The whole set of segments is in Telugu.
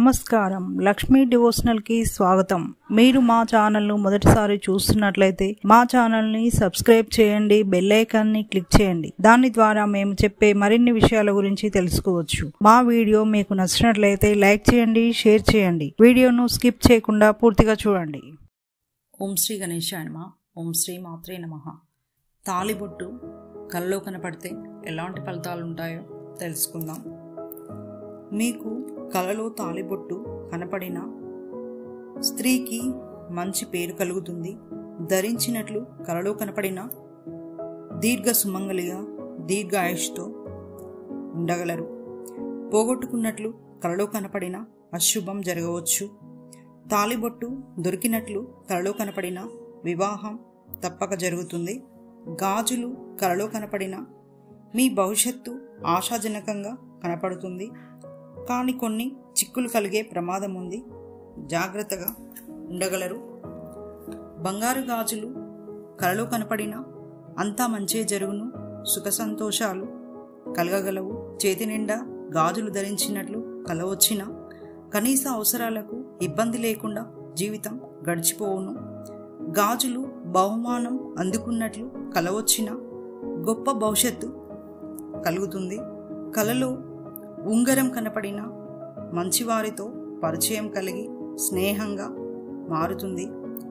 నమస్కారం లక్ష్మీ డివోషనల్ కి స్వాగతం మీరు మా ఛానల్ ను మొదటిసారి చూస్తున్నట్లయితే మా ఛానల్ ని సబ్స్క్రైబ్ చేయండి బెల్ ఐకాన్ ని క్లిక్ చేయండి దాని ద్వారా మేము చెప్పే మరిన్ని విషయాల గురించి తెలుసుకోవచ్చు మా వీడియో మీకు నచ్చినట్లయితే లైక్ చేయండి షేర్ చేయండి వీడియోను స్కిప్ చేయకుండా పూర్తిగా చూడండి ఓం శ్రీ గణేశాయ నమ ఓం శ్రీ మాత్రే నమ తాలిబొట్టు కల్లో కనపడితే ఎలాంటి ఫలితాలు ఉంటాయో తెలుసుకుందాం మీకు కలలో తాలిబొట్టు కనపడిన స్త్రీకి మంచి పేరు కలుగుతుంది ధరించినట్లు కలలో కనపడిన దీర్ఘ సుమంగలిగా దీర్ఘ ఆయుష్తో ఉండగలరు పోగొట్టుకున్నట్లు కలలో కనపడిన అశుభం జరగవచ్చు తాలిబొట్టు దొరికినట్లు కలలో కనపడిన వివాహం తప్పక జరుగుతుంది గాజులు కలలో కనపడిన మీ భవిష్యత్తు ఆశాజనకంగా కనపడుతుంది కానీ కొన్ని చిక్కులు కలిగే ప్రమాదం ఉంది జాగ్రత్తగా ఉండగలరు బంగారు గాజులు కలలో కనపడిన అంతా మంచే జరుగును సుఖ సంతోషాలు కలగగలవు చేతి నిండా గాజులు ధరించినట్లు కల వచ్చిన కనీస అవసరాలకు ఇబ్బంది లేకుండా జీవితం గడిచిపోవును గాజులు బహుమానం అందుకున్నట్లు కల వచ్చిన గొప్ప భవిష్యత్తు కలుగుతుంది కలలో ఉంగరం కనపడిన మంచివారితో పరిచయం కలిగి స్నేహంగా మారుతుంది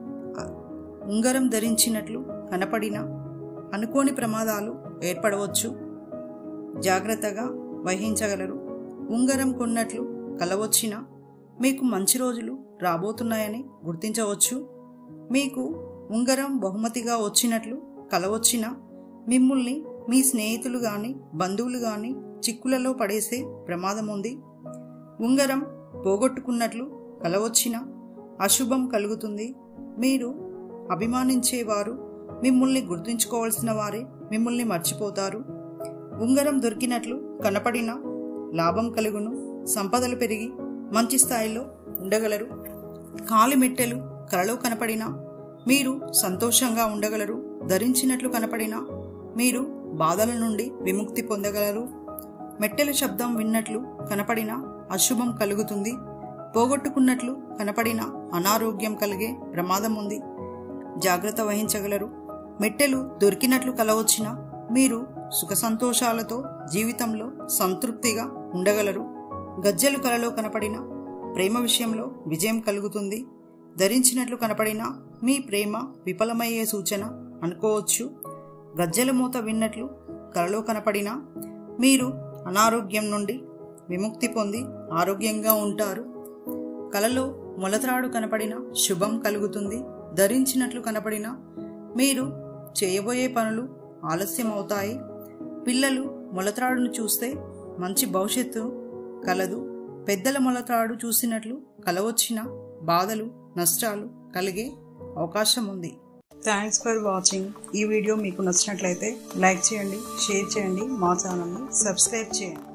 ఉంగరం ధరించినట్లు కనపడిన అనుకోని ప్రమాదాలు ఏర్పడవచ్చు జాగ్రత్తగా వహించగలరు ఉంగరం కొన్నట్లు కలవచ్చిన మీకు మంచి రోజులు రాబోతున్నాయని గుర్తించవచ్చు మీకు ఉంగరం బహుమతిగా వచ్చినట్లు కలవచ్చిన మిమ్మల్ని మీ స్నేహితులు కానీ బంధువులు కానీ చిక్కులలో పడేసే ప్రమాదం ఉంది ఉంగరం పోగొట్టుకున్నట్లు కలవచ్చిన అశుభం కలుగుతుంది మీరు అభిమానించేవారు మిమ్మల్ని గుర్తుంచుకోవాల్సిన వారే మిమ్మల్ని మర్చిపోతారు ఉంగరం దొరికినట్లు కనపడిన లాభం కలుగును సంపదలు పెరిగి మంచి స్థాయిలో ఉండగలరు కాలిమెట్టెలు కలలో కనపడిన మీరు సంతోషంగా ఉండగలరు ధరించినట్లు కనపడిన మీరు బాధల నుండి విముక్తి పొందగలరు మెట్టెల శబ్దం విన్నట్లు కనపడిన అశుభం కలుగుతుంది పోగొట్టుకున్నట్లు కనపడిన అనారోగ్యం కలిగే ప్రమాదం ఉంది జాగ్రత్త వహించగలరు మెట్టెలు దొరికినట్లు కలవచ్చిన మీరు సుఖ సంతోషాలతో జీవితంలో సంతృప్తిగా ఉండగలరు గజ్జెలు కలలో కనపడిన ప్రేమ విషయంలో విజయం కలుగుతుంది ధరించినట్లు కనపడిన మీ ప్రేమ విఫలమయ్యే సూచన అనుకోవచ్చు గజ్జెల మూత విన్నట్లు కలలో కనపడిన మీరు అనారోగ్యం నుండి విముక్తి పొంది ఆరోగ్యంగా ఉంటారు కలలో మొలత్రాడు కనపడిన శుభం కలుగుతుంది ధరించినట్లు కనపడిన మీరు చేయబోయే పనులు ఆలస్యం అవుతాయి పిల్లలు మొలత్రాడును చూస్తే మంచి భవిష్యత్తు కలదు పెద్దల మొలత్రాడు చూసినట్లు కలవచ్చిన బాధలు నష్టాలు కలిగే అవకాశం ఉంది థ్యాంక్స్ ఫర్ వాచింగ్ ఈ వీడియో మీకు నచ్చినట్లయితే లైక్ చేయండి షేర్ చేయండి మా ఛానల్ని సబ్స్క్రైబ్ చేయండి